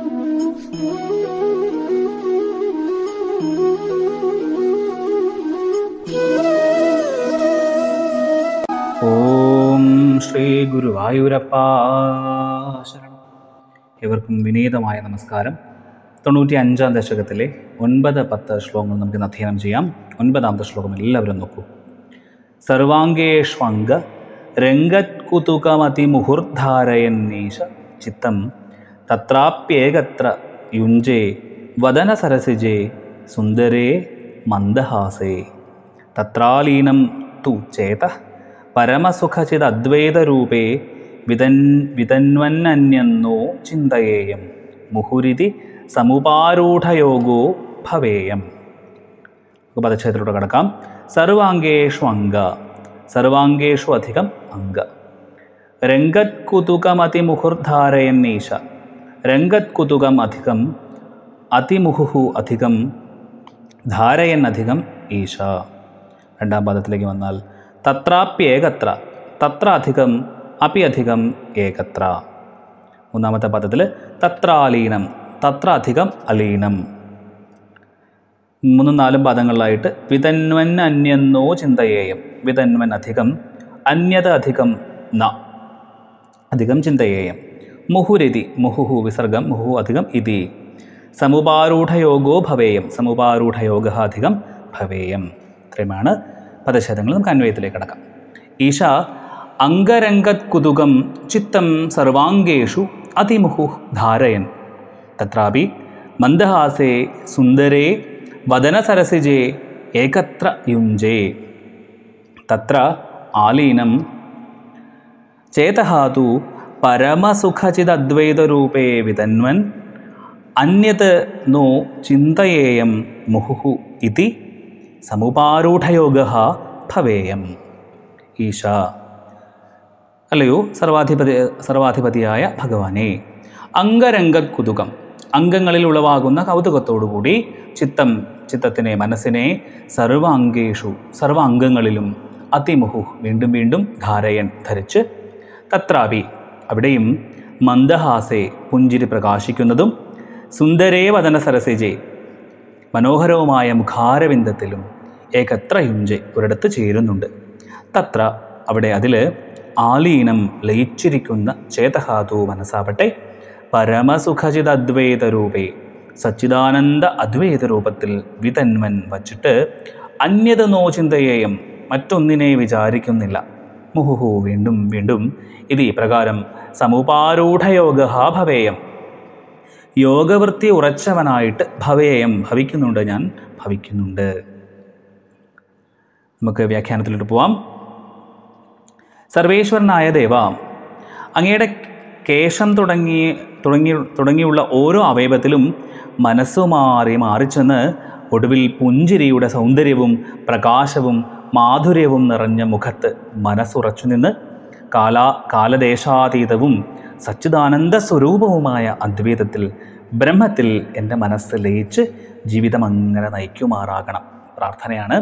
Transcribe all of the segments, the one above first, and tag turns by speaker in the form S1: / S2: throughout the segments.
S1: ഓം ശ്രീ ഗുരുവായൂരപ്പ ശരണം ഇവർക്കും വിനീതമായ നമസ്കാരം തൊണ്ണൂറ്റി അഞ്ചാം ദശകത്തിലെ ഒൻപത് പത്ത് ശ്ലോകങ്ങൾ നമുക്ക് ഇന്ന് അധ്യയനം ചെയ്യാം ഒൻപതാമത്തെ ശ്ലോകം എല്ലാവരും നോക്കൂ സർവാംഗേഷ്വംഗ രംഗത്കുതുകമതിമുഹുർധാരയന്നീശ ചിത്തം തത്രാപ്യേകത്ര യുഞ്ചേ വദനസരസിജേ സുന്ദരേ മന്ദഹാസേ തത്രാലീനം തു ചേത പരമസുഖചിദദ്വൈതരൂപേ വിതൻ വിതന്വന്നന്യെന്നോ ചിന്തയേയം മുഹുരിതി സമുപാരൂഢയോഗോ ഭവേയം നമുക്ക് പദച്ഛേദത്തിലൂടെ കടക്കാം സർവാംഗേഷു അംഗ സർവാംഗേഷു അധികം അംഗ രംഗത്കുതുകമതിമുഹുർധാരയന്നീശ രംഗത്കുതുകം അധികം അതിമുഹുഹു അധികം ധാരയൻ അധികം ഈശ രണ്ടാം പദത്തിലേക്ക് വന്നാൽ തത്രാപ്യേകത്ര തത്ര അധികം അപി അധികം ഏകത്ര മൂന്നാമത്തെ പദത്തിൽ തത്രാലീനം തത്ര അധികം അലീനം മൂന്നും നാലും പദങ്ങളിലായിട്ട് വിതന്വൻ അന്യെന്നോ ചിന്തയേയം വിതന്വൻ അധികം അന്യത അധികം ന അധികം ചിന്തയേയം മുഹുരിതി മുഹുഹു വിസർഗം മുഹു അധികം ഇതി സമുപാരൂഢയോഗോ ഭവേയം സമുപാരൂഢയോഗ അധികം ഭവേയം ഇത്രയുമാണ് പദശതങ്ങൾ നമുക്ക് അന്വയത്തിലേക്ക് കടക്കാം ഈശ അംഗരംഗത് കുതുകം ചിത്തം സർവാംഗേഷു അതിമുഹു ധാരയൻ തത്രാപി മന്ദഹാസേ സുന്ദരേ വദനസരസിജേ ഏകത്ര യുഞ്ചേ തത്ര ആലീനം ചേതഃ തു പരമസുഖചിദദ്വൈതരൂപേ വിതന്വൻ അന്യത് നോ ചിന്തയേയം മുഹുഹു ഇതി സമുപാരൂഢയോഗ ഭവേയം ഈശ അല്ലയോ സർവാധിപതി സർവാധിപതിയായ ഭഗവാനെ അംഗരംഗത് കുതുകം അംഗങ്ങളിൽ ഉളവാകുന്ന കൗതുകത്തോടുകൂടി ചിത്തം ചിത്തത്തിനെ മനസ്സിനെ സർവാംഗേഷു സർവ അംഗങ്ങളിലും അതിമുഹു വീണ്ടും വീണ്ടും ധാരയൻ ധരിച്ച് തത്രാപി അവിടെയും മന്ദഹാസെ പുഞ്ചിരി പ്രകാശിക്കുന്നതും സുന്ദരേ വദന സരസിജെ മനോഹരവുമായ മുഖാരവിന്ദത്തിലും ഏകത്ര യുഞ്ചെ ഒരിടത്ത് ചേരുന്നുണ്ട് തത്ര അവിടെ അതിൽ ആലീനം ലയിച്ചിരിക്കുന്ന ചേതഹാതു മനസ്സാവട്ടെ പരമസുഖചിത അദ്വൈത രൂപേ സച്ചിദാനന്ദ അദ്വൈത രൂപത്തിൽ വിതന്മൻ വച്ചിട്ട് അന്യത നോ ചിന്തയേയം മറ്റൊന്നിനെ വിചാരിക്കുന്നില്ല മുഹുഹു വീണ്ടും വീണ്ടും ഇത് പ്രകാരം സമുപാരൂഢയോഗ ഭവേയം യോഗവൃത്തി ഉറച്ചവനായിട്ട് ഭവേയം ഭവിക്കുന്നുണ്ട് ഞാൻ ഭവിക്കുന്നുണ്ട് നമുക്ക് വ്യാഖ്യാനത്തിലോട്ട് പോവാം സർവേശ്വരനായ ദേവ അങ്ങയുടെ കേശം തുടങ്ങി തുടങ്ങി തുടങ്ങിയുള്ള ഓരോ അവയവത്തിലും മനസ്സു മാറി മാറിച്ചെന്ന് ഒടുവിൽ പുഞ്ചിരിയുടെ സൗന്ദര്യവും പ്രകാശവും മാധുര്യവും നിറഞ്ഞ മുഖത്ത് മനസ്സുറച്ചു നിന്ന് കാലാ കാലദേശാതീതവും സച്ചിദാനന്ദ സ്വരൂപവുമായ അദ്വൈതത്തിൽ ബ്രഹ്മത്തിൽ എൻ്റെ മനസ്സ് ലയിച്ച് ജീവിതം അങ്ങനെ നയിക്കുമാറാകണം പ്രാർത്ഥനയാണ്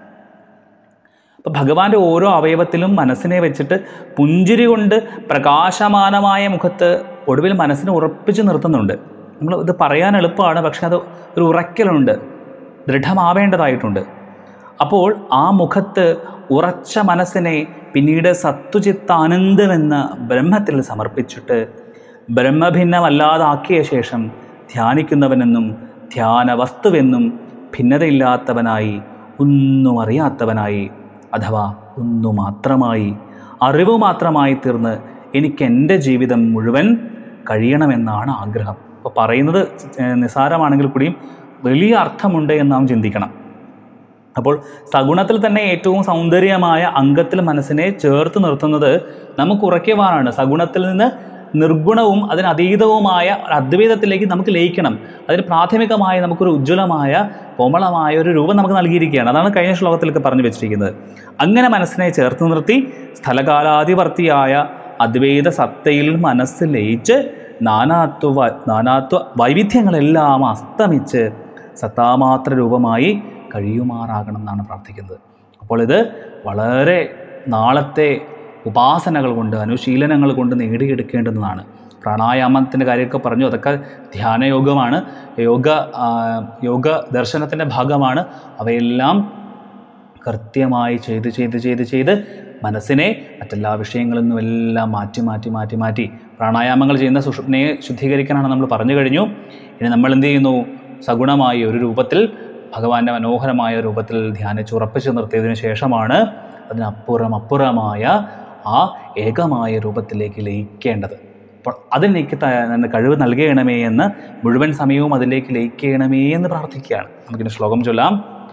S1: അപ്പോൾ ഭഗവാന്റെ ഓരോ അവയവത്തിലും മനസ്സിനെ വെച്ചിട്ട് പുഞ്ചിരി കൊണ്ട് പ്രകാശമാനമായ മുഖത്ത് ഒടുവിൽ മനസ്സിനെ ഉറപ്പിച്ച് നിർത്തുന്നുണ്ട് നമ്മൾ ഇത് പറയാൻ എളുപ്പമാണ് പക്ഷെ അത് ഒരു ഉറക്കലുണ്ട് ദൃഢമാവേണ്ടതായിട്ടുണ്ട് അപ്പോൾ ആ മുഖത്ത് ഉറച്ച മനസ്സിനെ പിന്നീട് സത്വചിത്താനന്ദമെന്ന ബ്രഹ്മത്തിൽ സമർപ്പിച്ചിട്ട് ബ്രഹ്മഭിന്നമല്ലാതാക്കിയ ശേഷം ധ്യാനിക്കുന്നവനെന്നും ധ്യാന വസ്തുവെന്നും ഭിന്നതയില്ലാത്തവനായി ഒന്നും അറിയാത്തവനായി അഥവാ ഒന്നു മാത്രമായി അറിവ് മാത്രമായി തീർന്ന് എനിക്ക് എൻ്റെ ജീവിതം മുഴുവൻ കഴിയണമെന്നാണ് ആഗ്രഹം അപ്പോൾ പറയുന്നത് നിസാരമാണെങ്കിൽ കൂടിയും വലിയ അർത്ഥമുണ്ട് എന്ന് നാം ചിന്തിക്കണം അപ്പോൾ സഗുണത്തിൽ തന്നെ ഏറ്റവും സൗന്ദര്യമായ അംഗത്തിൽ മനസ്സിനെ ചേർത്ത് നിർത്തുന്നത് നമുക്ക് ഉറയ്ക്കുവാനാണ് സഗുണത്തിൽ നിന്ന് നിർഗുണവും അതിനതീതവുമായ ഒരു അദ്വൈതത്തിലേക്ക് നമുക്ക് ലയിക്കണം അതിന് പ്രാഥമികമായി നമുക്കൊരു ഉജ്ജ്വലമായ കോമളമായ ഒരു രൂപം നമുക്ക് നൽകിയിരിക്കുകയാണ് അതാണ് കഴിഞ്ഞ ശ്ലോകത്തിലൊക്കെ പറഞ്ഞു വെച്ചിരിക്കുന്നത് അങ്ങനെ മനസ്സിനെ ചേർത്ത് നിർത്തി സ്ഥലകാലാധിവർത്തിയായ അദ്വൈത സത്തയിൽ മനസ്സ് ലയിച്ച് നാനാത്വ വ- നാനാത്വ വൈവിധ്യങ്ങളെല്ലാം അസ്തമിച്ച് സത്താമാത്ര രൂപമായി കഴിയുമാറാകണം എന്നാണ് പ്രാർത്ഥിക്കുന്നത് അപ്പോൾ ഇത് വളരെ നാളത്തെ ഉപാസനകൾ കൊണ്ട് അനുശീലനങ്ങൾ കൊണ്ട് നേടിയെടുക്കേണ്ടുന്നതാണ് പ്രാണായാമത്തിൻ്റെ കാര്യമൊക്കെ പറഞ്ഞു അതൊക്കെ ധ്യാനയോഗമാണ് യോഗ ആ, യോഗ ദർശനത്തിൻ്റെ ഭാഗമാണ് അവയെല്ലാം കൃത്യമായി ചെയ്ത് ചെയ്ത് ചെയ്ത് ചെയ്ത് മനസ്സിനെ മറ്റെല്ലാ വിഷയങ്ങളിൽ നിന്നും എല്ലാം മാറ്റി മാറ്റി മാറ്റി മാറ്റി പ്രാണായാമങ്ങൾ ചെയ്യുന്ന സുഷുപ്നയെ ശുദ്ധീകരിക്കാനാണ് നമ്മൾ പറഞ്ഞു കഴിഞ്ഞു ഇനി നമ്മൾ എന്ത് ചെയ്യുന്നു സഗുണമായി ഒരു രൂപത്തിൽ ഭഗവാന്റെ മനോഹരമായ രൂപത്തിൽ ധ്യാനിച്ച് ഉറപ്പിച്ച് നിർത്തിയതിനു ശേഷമാണ് അതിനപ്പുറം അപ്പുറമായ ആ ഏകമായ രൂപത്തിലേക്ക് ലയിക്കേണ്ടത് അപ്പോൾ അതിലേക്ക് ത- തന്നെ കഴിവ് നൽകണമേ എന്ന് മുഴുവൻ സമയവും അതിലേക്ക് ലയിക്കണമേ എന്ന് പ്രാർത്ഥിക്കുകയാണ് നമുക്കിനി ശ്ലോകം ചൊല്ലാം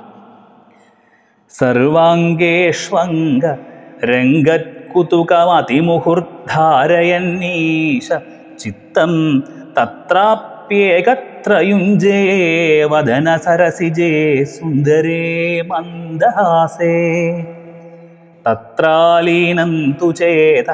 S1: സർവാംഗേഷ്വംഗ രംഗത്കുതുകമതിമുഹുർധാരയന്നീശ ചിത്തം തത്രാപ്യേകത്രയുഞ്ജേ വദന സരസിജേ സുന്ദരേ മന്ദഹാസേ തത്രാലീനം തു ചേത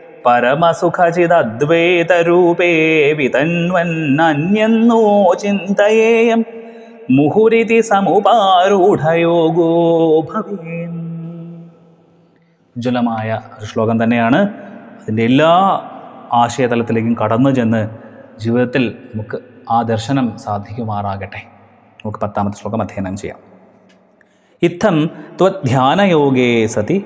S1: പരമസുഖചിദദ്വൈതരൂപേ വിതന്വന്നന്യെന്നോ ചിന്തയേയം മുഹുരിതി സമുപാരൂഢയോഗോ ഭവേൻ ഉജ്ജ്വലമായ ഒരു ശ്ലോകം തന്നെയാണ് അതിൻ്റെ എല്ലാ ആശയതലത്തിലേക്കും കടന്നു ചെന്ന് ജീവിതത്തിൽ നമുക്ക് ആ ദർശനം സാധിക്കുമാറാകട്ടെ നമുക്ക് പത്താമത്തെ ശ്ലോകം അധ്യയനം ചെയ്യാം ഇത്തം ത്വധ്യാനയോഗേ സതി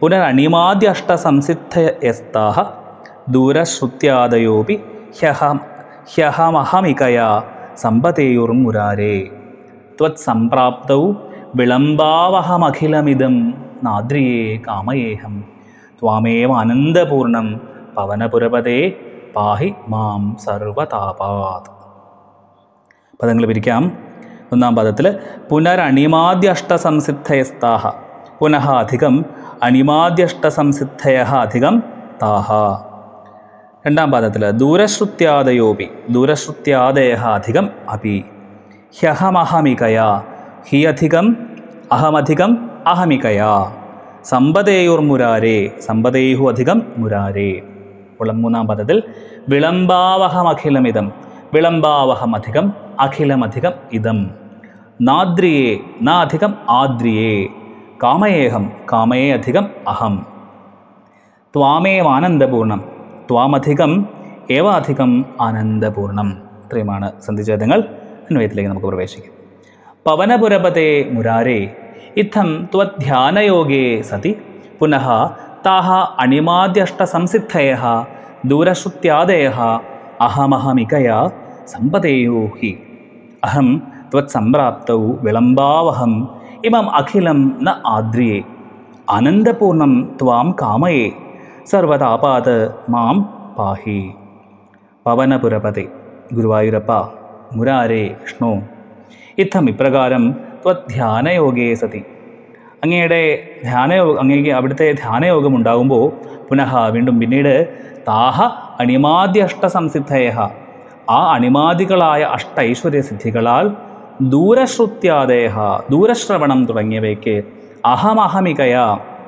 S1: പുനരണിമാദ്യഷ്ടസംസിദ്ധയസ്താഹ ദൂരശ്രുത്യാദയോപി ഹ്യഹം ഹ്യഹമഹമികയാ സമ്പതേയുർമുരാരേ ത്വത്സംപ്രാപ്തൗ വിളംബാവഹമഖിലമിദം നാദ്രിയേ കാമയേഹം ത്വാമേവ അനന്തപൂർണം പവനപുരപതേ പാഹി മാം സർവതാപാത് പദങ്ങൾ പിരിക്കാം ഒന്നാം പദത്തിൽ പുനരണിമാദ്യഷ്ടസംസിദ്ധയസ്താഹ പുനഃ അധികം അണിമാദ്യഷ്ടസംസിദ്ധയ അധികം താഹ രണ്ടാം പാദത്തിൽ ദൂരശ്രുത്യാദയോപി ദൂരശ്രുത്യാദയ അധികം അപി ഹ്യഹമഹമികയാ ഹി അധികം അഹമധികം അഹമികയാ സമ്പതേയുർമുരാരേ സമ്പതേഹു അധികം മുരാരേ ഉള്ള മൂന്നാം പദത്തിൽ വിളംബാവഹമഖിലമിതം വിളംബാവഹമധികം അഖിലമധികം ഇതം നാദ്രിയേ നാധികം ആദ്രിയേ കാമയേഹം കാമയേ അധികം അഹം ത്വാമേവാനന്ദപൂർണം ത്വാമധികം ഏവാധികം ആനന്ദപൂർണം ഇത്രയുമാണ് സന്ധിഛേദങ്ങൾ അന്വയത്തിലേക്ക് നമുക്ക് പ്രവേശിക്കാം പവനപുരപതേ മുരാരേ ഇത്തം ത്വധ്യാനയോഗേ സതി പുനഃ താഹ അണിമാദ്യഷ്ടസംസിദ്ധയ ദൂരശ്രുത്യാദയ അഹമഹമികയാ സമ്പതേയോ ഹി അഹം ത്വത്സംപ്രാപ്തൗ വിളംബാവഹം ഇമം അഖിലം ന ആദ്രിയേ ആനന്ദപൂർണം ത്വാം കാമയേ സർവതാപാത് മാം പാഹി പവനപുരപതി ഗുരുവായൂരപ്പ മുരാരേ വിഷ്ണു ഇത്തം ഇപ്രകാരം ത്വധ്യാനയോഗേ സതി അങ്ങയുടെ ധ്യാനയോഗ അങ്ങേക്ക് അവിടുത്തെ ധ്യാനയോഗം ഉണ്ടാകുമ്പോൾ പുനഃ വീണ്ടും പിന്നീട് താഹ അണിമാദ്യഷ്ടസംസിദ്ധയ ആ അണിമാദികളായ അഷ്ട ഐശ്വര്യസിദ്ധികളാൽ ദൂരശ്രുത്യാദേഹ ദൂരശ്രവണം തുടങ്ങിയവയ്ക്ക് അഹമഹമികയാ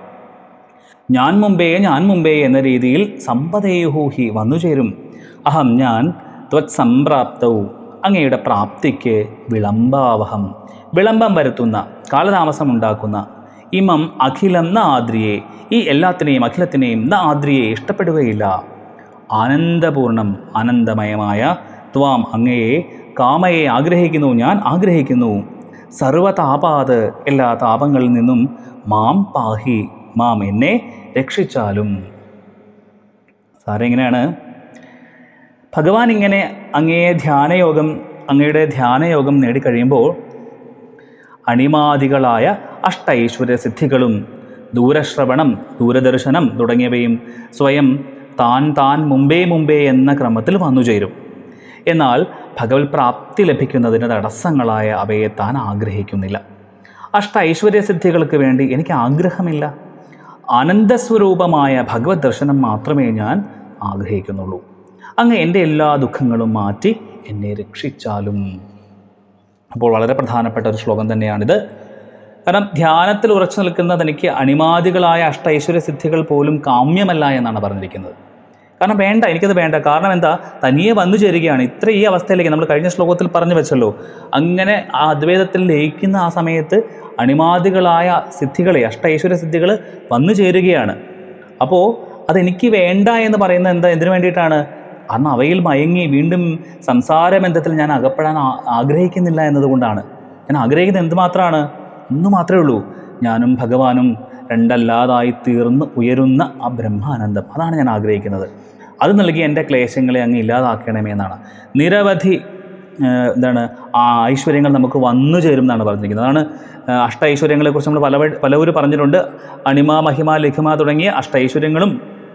S1: ഞാൻ മുമ്പേ ഞാൻ മുമ്പേ എന്ന രീതിയിൽ സമ്പതേയുഹൂഹി വന്നുചേരും അഹം ഞാൻ ത്വത് സംപ്രാപ്തവും അങ്ങയുടെ പ്രാപ്തിക്ക് വിളംബാവഹം വിളംബം വരുത്തുന്ന കാലതാമസം ഉണ്ടാക്കുന്ന ഇമം അഖിലം ന ആദ്രിയെ ഈ എല്ലാത്തിനെയും അഖിലത്തിനെയും ന ആദ്രിയെ ഇഷ്ടപ്പെടുകയില്ല ആനന്ദപൂർണം ആനന്ദമയമായ ത്വാം അങ്ങയെ കാമയെ ആഗ്രഹിക്കുന്നു ഞാൻ ആഗ്രഹിക്കുന്നു സർവതാപാത് എല്ലാ താപങ്ങളിൽ നിന്നും മാം പാഹി മാം എന്നെ രക്ഷിച്ചാലും സാറേ ഇങ്ങനെയാണ് ഭഗവാൻ ഇങ്ങനെ അങ്ങയെ ധ്യാനയോഗം അങ്ങയുടെ ധ്യാനയോഗം നേടിക്കഴിയുമ്പോൾ അണിമാദികളായ അഷ്ടൈശ്വര്യ സിദ്ധികളും ദൂരശ്രവണം ദൂരദർശനം തുടങ്ങിയവയും സ്വയം താൻ താൻ മുമ്പേ മുമ്പേ എന്ന ക്രമത്തിൽ വന്നുചേരും എന്നാൽ ഭഗവത് പ്രാപ്തി ലഭിക്കുന്നതിന് തടസ്സങ്ങളായ അവയെ താൻ ആഗ്രഹിക്കുന്നില്ല അഷ്ട ഐശ്വര്യ സിദ്ധികൾക്ക് വേണ്ടി എനിക്ക് ആഗ്രഹമില്ല ആനന്ദസ്വരൂപമായ ഭഗവത് ദർശനം മാത്രമേ ഞാൻ ആഗ്രഹിക്കുന്നുള്ളൂ അങ്ങ് എൻ്റെ എല്ലാ ദുഃഖങ്ങളും മാറ്റി എന്നെ രക്ഷിച്ചാലും അപ്പോൾ വളരെ പ്രധാനപ്പെട്ട ഒരു ശ്ലോകം തന്നെയാണിത് കാരണം ധ്യാനത്തിൽ ഉറച്ചു നിൽക്കുന്ന തനിക്ക് അണിമാദികളായ അഷ്ടൈശ്വര്യ സിദ്ധികൾ പോലും കാമ്യമല്ല എന്നാണ് പറഞ്ഞിരിക്കുന്നത് കാരണം വേണ്ട എനിക്കത് വേണ്ട കാരണം എന്താ തനിയെ വന്നു ചേരുകയാണ് ഇത്ര ഈ അവസ്ഥയിലേക്ക് നമ്മൾ കഴിഞ്ഞ ശ്ലോകത്തിൽ പറഞ്ഞു വെച്ചല്ലോ അങ്ങനെ ആ അദ്വൈതത്തിൽ ലയിക്കുന്ന ആ സമയത്ത് അണിമാദികളായ സിദ്ധികളെ അഷ്ടൈശ്വര്യ സിദ്ധികൾ വന്നു ചേരുകയാണ് അപ്പോൾ അതെനിക്ക് വേണ്ട എന്ന് പറയുന്നത് എന്താ എന്തിനു വേണ്ടിയിട്ടാണ് കാരണം അവയിൽ മയങ്ങി വീണ്ടും സംസാര ബന്ധത്തിൽ ഞാൻ അകപ്പെടാൻ ആ- ആഗ്രഹിക്കുന്നില്ല എന്നതുകൊണ്ടാണ് ഞാൻ ആഗ്രഹിക്കുന്നത് എന്തുമാത്രമാണ് ഒന്ന് മാത്രമേ ഉള്ളൂ ഞാനും ഭഗവാനും രണ്ടല്ലാതായി തീർന്ന് ഉയരുന്ന ആ ബ്രഹ്മാനന്ദം അതാണ് ഞാൻ ആഗ്രഹിക്കുന്നത് അത് നൽകി എൻ്റെ ക്ലേശങ്ങളെ അങ്ങ് ഇല്ലാതാക്കണമേ എന്നാണ് നിരവധി ഏഹ്, എന്താണ് ആ ഐശ്വര്യങ്ങൾ നമുക്ക് വന്നു ചേരും എന്നാണ് പറഞ്ഞിരിക്കുന്നത് അതാണ് ഏഹ്, അഷ്ട ഐശ്വര്യങ്ങളെക്കുറിച്ച് നമ്മൾ പല പലവരും പറഞ്ഞിട്ടുണ്ട് അണിമ മഹിമ ലഘിമ തുടങ്ങിയ അഷ്ട ഐശ്വര്യങ്ങളും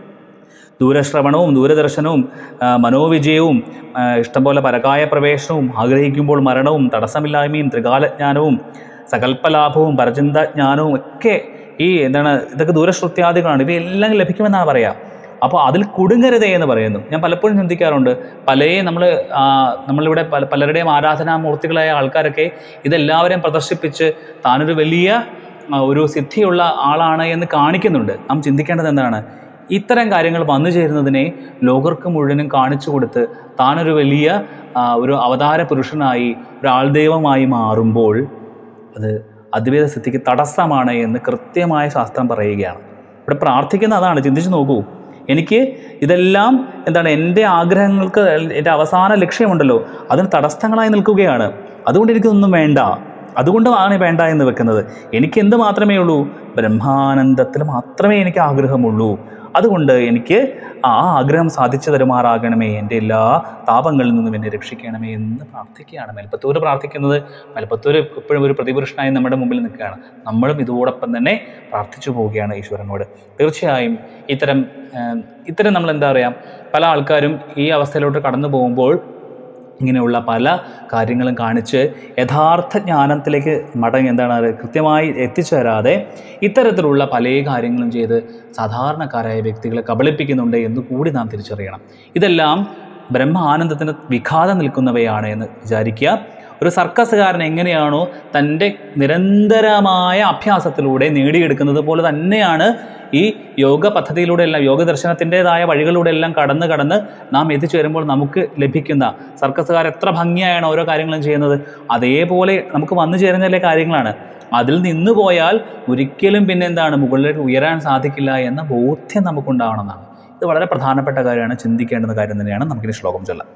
S1: ദൂരശ്രവണവും ദൂരദർശനവും ആ, മനോവിജയവും ആ, ഇഷ്ടംപോലെ പരകായ പ്രവേശനവും ആഗ്രഹിക്കുമ്പോൾ മരണവും തടസ്സമില്ലായ്മയും ത്രികാലജ്ഞാനവും സകല്പലാഭവും പരചിന്താജ്ഞാനവും ഒക്കെ ഈ എന്താണ് ഇതൊക്കെ ദൂരശ്രുത്യാദികളാണ് ഇവയെല്ലാം ലഭിക്കുമെന്നാണ് പറയുക അപ്പോൾ അതിൽ കുടുങ്ങരുതേ എന്ന് പറയുന്നു ഞാൻ പലപ്പോഴും ചിന്തിക്കാറുണ്ട് പല നമ്മൾ നമ്മളിവിടെ പല പലരുടെയും ആരാധനാമൂർത്തികളായ ആൾക്കാരൊക്കെ ഇതെല്ലാവരെയും പ്രദർശിപ്പിച്ച് താനൊരു വലിയ ആ, ഒരു സിദ്ധിയുള്ള ആളാണ് എന്ന് കാണിക്കുന്നുണ്ട് നാം ചിന്തിക്കേണ്ടത് എന്താണ് ഇത്തരം കാര്യങ്ങൾ വന്നു ചേരുന്നതിനെ ലോകർക്ക് മുഴുവനും കാണിച്ചു കൊടുത്ത് താനൊരു വലിയ ആ, ഒരു അവതാര പുരുഷനായി ഒരു ആൾദൈവമായി മാറുമ്പോൾ അത് അദ്വൈത സ്ഥിതിക്ക് തടസ്സമാണ് എന്ന് കൃത്യമായ ശാസ്ത്രം പറയുകയാണ് ഇവിടെ പ്രാർത്ഥിക്കുന്ന അതാണ് ചിന്തിച്ചു നോക്കൂ എനിക്ക് ഇതെല്ലാം എന്താണ് എൻ്റെ ആഗ്രഹങ്ങൾക്ക് എൻ്റെ അവസാന ലക്ഷ്യമുണ്ടല്ലോ അതിന് തടസ്സങ്ങളായി നിൽക്കുകയാണ് അതുകൊണ്ട് എനിക്കൊന്നും വേണ്ട അതുകൊണ്ടാണ് വേണ്ട എന്ന് വെക്കുന്നത് എനിക്ക് എന്ത് മാത്രമേ ഉള്ളൂ ബ്രഹ്മാനന്ദത്തിൽ മാത്രമേ എനിക്ക് ആഗ്രഹമുള്ളൂ അതുകൊണ്ട് എനിക്ക് ആ ആഗ്രഹം സാധിച്ചു തരുമാറാകണമേ എൻ്റെ എല്ലാ താപങ്ങളിൽ നിന്നും എന്നെ രക്ഷിക്കണമേ എന്ന് പ്രാർത്ഥിക്കുകയാണ് മേൽപ്പത്തൂർ പ്രാർത്ഥിക്കുന്നത് മേൽപ്പത്തൂർ എപ്പോഴും ഒരു പ്രതിപുരുഷനായി നമ്മുടെ മുമ്പിൽ നിൽക്കുകയാണ് നമ്മളും ഇതോടൊപ്പം തന്നെ പ്രാർത്ഥിച്ചു പോവുകയാണ് ഈശ്വരനോട് തീർച്ചയായും ഇത്തരം ഏം, ഇത്തരം നമ്മൾ എന്താ പറയുക പല ആൾക്കാരും ഈ അവസ്ഥയിലോട്ട് കടന്നു പോകുമ്പോൾ ഇങ്ങനെയുള്ള പല കാര്യങ്ങളും കാണിച്ച് യഥാർത്ഥ ജ്ഞാനത്തിലേക്ക് മടങ്ങി എന്താണ് അത് കൃത്യമായി എത്തിച്ചേരാതെ ഇത്തരത്തിലുള്ള പല കാര്യങ്ങളും ചെയ്ത് സാധാരണക്കാരായ വ്യക്തികളെ കബളിപ്പിക്കുന്നുണ്ട് എന്ന് കൂടി നാം തിരിച്ചറിയണം ഇതെല്ലാം ബ്രഹ്മാനന്ദത്തിന് വിഘാതം നിൽക്കുന്നവയാണ് എന്ന് വിചാരിക്കുക ഒരു സർക്കസുകാരൻ എങ്ങനെയാണോ തൻ്റെ നിരന്തരമായ അഭ്യാസത്തിലൂടെ നേടിയെടുക്കുന്നത് പോലെ തന്നെയാണ് ഈ യോഗ പദ്ധതിയിലൂടെ എല്ലാം യോഗ ദർശനത്തിൻ്റെതായ വഴികളിലൂടെ എല്ലാം കടന്ന് കടന്ന് നാം എത്തിച്ചേരുമ്പോൾ നമുക്ക് ലഭിക്കുന്ന സർക്കസുകാർ എത്ര ഭംഗിയായാണ് ഓരോ കാര്യങ്ങളും ചെയ്യുന്നത് അതേപോലെ നമുക്ക് വന്നു ചേരുന്ന കാര്യങ്ങളാണ് അതിൽ നിന്ന് പോയാൽ ഒരിക്കലും പിന്നെ എന്താണ് മുകളിലേക്ക് ഉയരാൻ സാധിക്കില്ല എന്ന ബോധ്യം നമുക്കുണ്ടാവണമെന്നാണ് ഇത് വളരെ പ്രധാനപ്പെട്ട കാര്യമാണ് ചിന്തിക്കേണ്ടുന്ന കാര്യം തന്നെയാണ് നമുക്കിനി ശ്ലോകം ചൊല്ലാം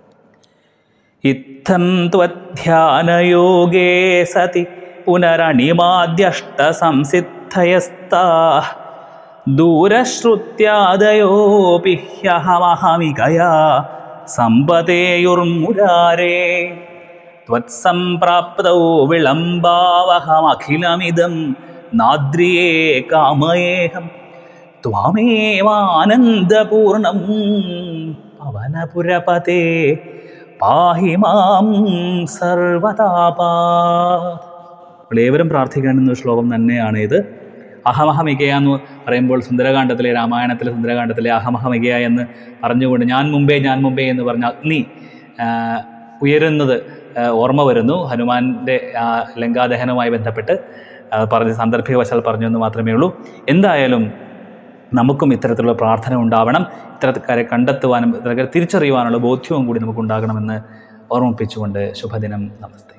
S1: ഇത്തം ത്വധ്യാനയോഗേ സതി പുനരണിമാദ്യഷ്ടസംസിദ്ധയസ്താ ദൂരശ്രുത്യാദയോപി ഹ്യഹമഹമികയാ സമ്പതേയുർമുരാരേ ത്വത്സംപ്രാപ്തൗ വിളംബാവഹമഖിലമിദം നാദ്രിയേ കാമയേഹം ത്വാമേവാനന്ദപൂർണം പവനപുരപതേ പാഹി മാം സർവതാപാ ഏവരും പ്രാർത്ഥിക്കേണ്ടുന്ന ഒരു ശ്ലോകം തന്നെയാണ് ഇത് അഹമഹമികയ എന്ന് പറയുമ്പോൾ സുന്ദരകാന്ഡത്തിലെ രാമായണത്തിലെ സുന്ദരകാന്ഡത്തിലെ അഹമഹമികയ എന്ന് പറഞ്ഞുകൊണ്ട് ഞാൻ മുമ്പേ ഞാൻ മുമ്പേ എന്ന് പറഞ്ഞ അഗ്നി ആ, ഉയരുന്നത് ആ, ഓർമ്മ വരുന്നു ഹനുമാന്റെ ആ, ലങ്കാദഹനവുമായി ബന്ധപ്പെട്ട് ആ, പറഞ്ഞ് സാന്ദർഭികവശാൽ പറഞ്ഞു എന്ന് മാത്രമേ ഉള്ളൂ എന്തായാലും നമുക്കും ഇത്തരത്തിലുള്ള പ്രാർത്ഥന ഉണ്ടാവണം ഇത്തരക്കാരെ കണ്ടെത്തുവാനും ഇത്തരക്കാരെ തിരിച്ചറിയുവാനുള്ള ബോധ്യവും കൂടി നമുക്കുണ്ടാകണമെന്ന് ഓർമ്മിപ്പിച്ചുകൊണ്ട് ശുഭദിനം നമസ്തേ